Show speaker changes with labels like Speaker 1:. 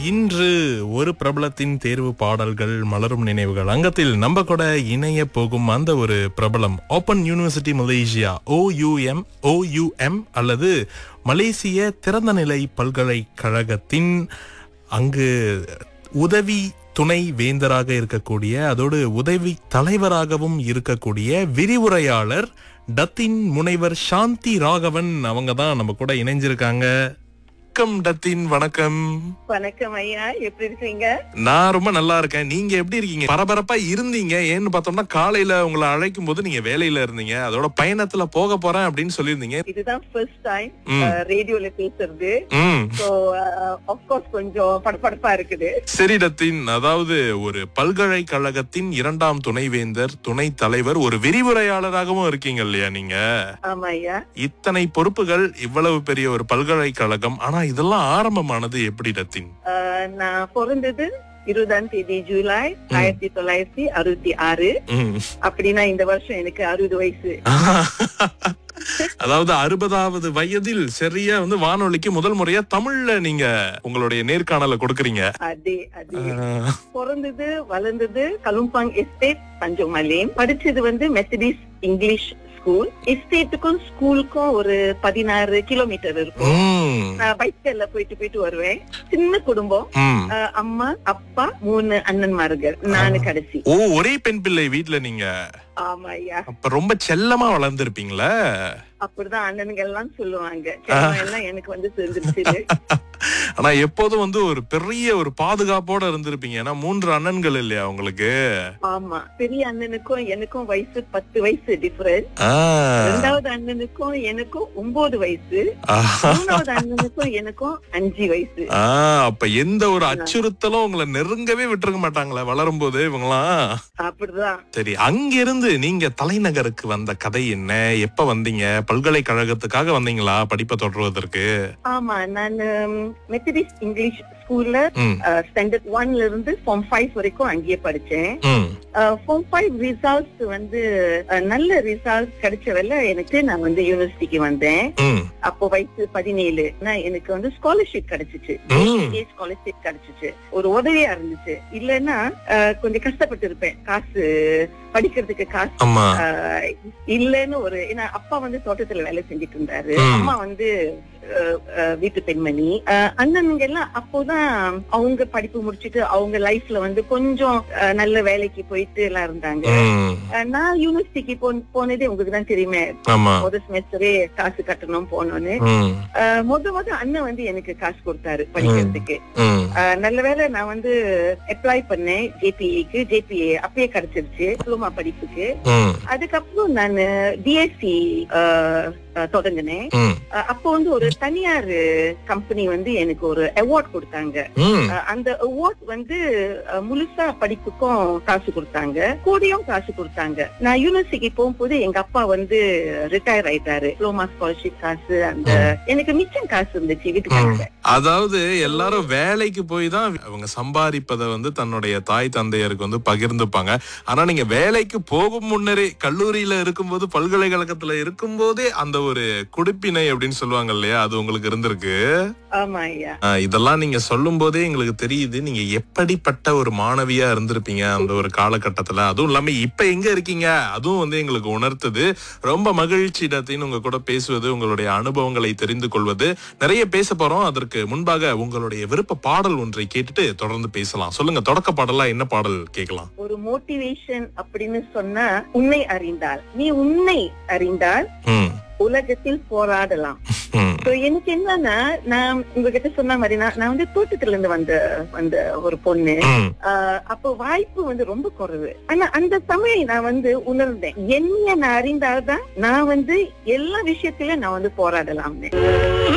Speaker 1: இன்று ஒரு பிரபலத்தின் தேர்வு பாடல்கள் மலரும் நினைவுகள் அங்கத்தில் நம்ம கூட இணைய போகும் அந்த ஒரு பிரபலம் open university Malaysia OUM OUM அல்லது மலேசிய திறந்தநிலை பல்கலைக்கழகத்தின் அங்கு உதவி துணை வேந்தராக இருக்கக்கூடிய அதோடு உதவி தலைவராகவும் இருக்கக்கூடிய விரிவுரையாளர் டத்தின் முனைவர் சாந்தி ராகவன் அவங்க தான் நம்ம கூட இணைஞ்சிருக்காங்க வணக்கம் டத்தின் வணக்கம்
Speaker 2: வணக்கம் ஐயா எப்படி இருக்கீங்க
Speaker 1: நான் ரொம்ப நல்லா இருக்கேன் நீங்க எப்படி இருக்கீங்க பரபரப்பா இருந்தீங்க ஏன்னு பார்த்தோம்னா காலையில உங்களை அழைக்கும் போது நீங்க வேலையில இருந்தீங்க அதோட பயணத்துல போக போறேன் அப்படின்னு சொல்லியிருந்தீங்க
Speaker 2: இதுதான் ஃபர்ஸ்ட் டைம்
Speaker 1: ம்.
Speaker 2: ரேடியோல பேசுறது
Speaker 1: ம்
Speaker 2: சோ கோர்ஸ் கொஞ்சம் படபடப்பா இருக்குது
Speaker 1: சரி டத்தின் அதாவது ஒரு பல்கலைக்கழகத்தின் இரண்டாம் துணைவேந்தர் துணை தலைவர் ஒரு விரிவுரையாளராகவும் இருக்கீங்க இல்லையா நீங்க
Speaker 2: ஆமா ஐயா
Speaker 1: இத்தனை பொறுப்புகள் இவ்வளவு பெரிய ஒரு பல்கலைக்கழகம் ஆனா இதெல்லாம் ஆரம்பமானது எப்படி டத்தின்
Speaker 2: அஹ், நான் பிறந்தது இருபதாம் தேதி ஜூலை ஆயிரத்தி தொள்ளாயிரத்தி அறுபத்தி ஆறு
Speaker 1: ம்.
Speaker 2: அப்படின்னா இந்த வருஷம் எனக்கு அறுபது வயசு
Speaker 1: அதாவது அறுபதாவது வயதில் சரியா வந்து வானொலிக்கு முதல் முறையா தமிழ்ல நீங்க உங்களுடைய நேர்காணல கொடுக்கறீங்க
Speaker 2: அதே அதே
Speaker 1: ஆஹ்,
Speaker 2: பிறந்தது வளர்ந்தது கலும்பாங் எஸ்டேட் பஞ்சமலேம் படிச்சது வந்து மெத்தடிஸ் இங்கிலீஷ் ஸ்கூல் எஸ்டேட்டுக்கும் ஸ்கூலுக்கும் ஒரு பதினாறு கிலோமீட்டர் இருக்கும்
Speaker 1: ம்,
Speaker 2: நான் பைக்ல போயிட்டு போயிட்டு வருவேன் சின்ன குடும்பம்
Speaker 1: ம்.
Speaker 2: அஹ் அம்மா அப்பா மூணு அண்ணன்மார்கள் நானு கடைசி
Speaker 1: ஓ ஒரே பெண் பிள்ளை வீட்ல நீங்க
Speaker 2: ஆமா ஐயா
Speaker 1: அப்ப ரொம்ப செல்லமா வளர்ந்திருப்பீங்களா
Speaker 2: அப்படிதான் அண்ணனுங்க எல்லாம் சொல்லுவாங்க செல்லம் எல்லாம் எனக்கு வந்து தெரிஞ்சிருச்சு
Speaker 1: ஆனா எப்போதும் வந்து ஒரு பெரிய ஒரு பாதுகாப்போட இருந்திருப்பீங்க ஏன்னா மூன்று அண்ணன்கள் இல்லையா உங்களுக்கு
Speaker 2: ஆமா பெரிய அண்ணனுக்கும் எனக்கும் வயசு பத்து வயசு டிஃபரன்ஸ்
Speaker 1: ஆஹ்,
Speaker 2: ரெண்டாவது அண்ணனுக்கும் எனக்கும் ஒன்பது வயசு
Speaker 1: ஆஹ்,
Speaker 2: மூணாவது அண்ணனுக்கும் எனக்கும் அஞ்சு வயசு
Speaker 1: ஆஹ், அப்ப எந்த ஒரு அச்சுறுத்தலும் உங்களை நெருங்கவே விட்டுருக்க மாட்டாங்களே வளரும் போது இவங்களாம்
Speaker 2: அப்படிதான்
Speaker 1: சரி அங்கிருந்து நீங்க தலைநகருக்கு வந்த கதை என்ன எப்ப வந்தீங்க பல்கலைக்கழகத்துக்காக வந்தீங்களா படிப்பை தொடர்வதற்கு
Speaker 2: ஆமா நான் மெத்தடிஸ்ட் இங்கிலீஷ் ஸ்கூல்ல
Speaker 1: ம்,
Speaker 2: ஸ்டாண்டர்ட் ஒன்ல இருந்து ஃபார்ம் ஃபைவ் வரைக்கும் அங்கேயே படிச்சேன்
Speaker 1: ம்,
Speaker 2: ஃபார்ம் ஃபைவ் ரிசல்ட்ஸ் வந்து அஹ், நல்ல ரிசல்ட் கிடைச்சவல்ல எனக்கு நான் வந்து யூனிவர்சிட்டிக்கு வந்தேன்
Speaker 1: ம்,
Speaker 2: அப்போ வயசு பதினேழு நான் எனக்கு வந்து ஸ்காலர்ஷிப் கிடைச்சிச்சு
Speaker 1: ம்.
Speaker 2: ஸ்காலர்ஷிப் கிடைச்சிச்சு ஒரு உதவியா இருந்துச்சு இல்லைன்னா அஹ், கொஞ்சம் கஷ்டப்பட்டு இருப்பேன் காசு படிக்கிறதுக்கு காசு
Speaker 1: ஆமா
Speaker 2: அஹ், இல்லைன்னு ஒரு ஏன்னா அப்பா வந்து தோட்டத்துல வேலை செஞ்சுட்டு இருந்தாரு
Speaker 1: ம்.
Speaker 2: அம்மா வந்து அஹ், அஹ், வீட்டு பெண்மணி அஹ், அண்ணனுங்க எல்லாம் அப்போதான் அவங்க படிப்பு முடிச்சிட்டு அவங்க லைஃப்ல வந்து கொஞ்சம் அஹ், நல்ல வேலைக்கு போயிட்டு எல்லாம் இருந்தாங்க
Speaker 1: ம்,
Speaker 2: அஹ், நான் யூனிவர்சிட்டிக்கு போ- போனதே உங்களுக்கு தான் தெரியுமே
Speaker 1: ஆமா
Speaker 2: முதல் செமஸ்டரே காசு கட்டணும் போனோன்னு
Speaker 1: ம்,
Speaker 2: அஹ், முத முத அண்ணன் வந்து எனக்கு காசு கொடுத்தாரு படிக்கிறதுக்கு
Speaker 1: ம்,
Speaker 2: அஹ், நல்ல வேளை நான் வந்து அப்ளை பண்ணேன் ஜேபிஏக்கு ஜேபிஏ அப்பயே கிடைச்சிருச்சு டிப்ளமா படிப்புக்கு
Speaker 1: ம்,
Speaker 2: அதுக்கப்புறம் நான் டிஎஸ்சி தொடங்கினேன்
Speaker 1: ம்,
Speaker 2: அஹ், அப்போ வந்து ஒரு தனியார் கம்பெனி வந்து எனக்கு ஒரு அவார்ட் கொடுத்தாங்க
Speaker 1: ம்.
Speaker 2: அஹ், அந்த அவார்ட் வந்து அஹ், முழுசா படிப்புக்கும் காசு கொடுத்தாங்க கூடயும் காசு கொடுத்தாங்க நான் யூனிவர்சிட்டிக்கு போகும்போது எங்க அப்பா வந்து ரிட்டையர் ஆயிட்டாரு டிப்ளமா ஸ்காலர்ஷிப் காசு அந்த எனக்கு மிச்சம் காசு இருந்துச்சு வீட்டுக்காக
Speaker 1: அதாவது எல்லாரும் வேலைக்கு போய் தான் அவங்க சம்பாதிப்பதை வந்து தன்னுடைய தாய் தந்தையருக்கு வந்து பகிர்ந்துப்பாங்க ஆனா நீங்க வேலைக்கு போகும் முன்னரே கல்லூரியில இருக்கும்போது பல்கலைக்கழகத்துல இருக்கும்போதே அந்த ஒரு குடிப்பினை அப்படின்னு சொல்லுவாங்க இல்லையா அது உங்களுக்கு இருந்திருக்கு
Speaker 2: ஆமா ஐயா
Speaker 1: ஆஹ் இதெல்லாம் நீங்க சொல்லும் போதே எங்களுக்கு தெரியுது நீங்க எப்படிப்பட்ட ஒரு மாணவியா இருந்திருப்பீங்க அந்த ஒரு காலகட்டத்துல அதுவும் இல்லாம இப்ப எங்க இருக்கீங்க அதுவும் வந்து எங்களுக்கு உணர்த்துது ரொம்ப மகிழ்ச்சி இடத்தின் உங்க கூட பேசுவது உங்களுடைய அனுபவங்களை தெரிந்து கொள்வது நிறைய பேச போறோம் அதற்கு முன்பாக உங்களுடைய விருப்ப பாடல் ஒன்றை கேட்டுட்டு தொடர்ந்து பேசலாம் சொல்லுங்க தொடக்க பாடலா என்ன பாடல் கேட்கலாம்
Speaker 2: ஒரு மோட்டிவேஷன் அப்படின்னு சொன்னா உன்னை அறிந்தால் நீ உன்னை அறிந்தால்
Speaker 1: ம்,
Speaker 2: உலகத்தில் போராடலாம்
Speaker 1: ம்,
Speaker 2: So, எனக்கு என்னன்னா நான் உங்ககிட்ட சொன்ன மாதிரி நான் நான் வந்து தோட்டத்துல இருந்து வந்த வந்த ஒரு பொண்ணு
Speaker 1: ம்,
Speaker 2: ஆஹ் அப்போ வாய்ப்பு வந்து ரொம்ப குறைவு ஆனா அந்த சமயம் நான் வந்து உணர்ந்தேன் என்னைய நான் அறிந்தால்தான் நான் வந்து எல்லா விஷயத்திலும் நான் வந்து போராடலாம்னு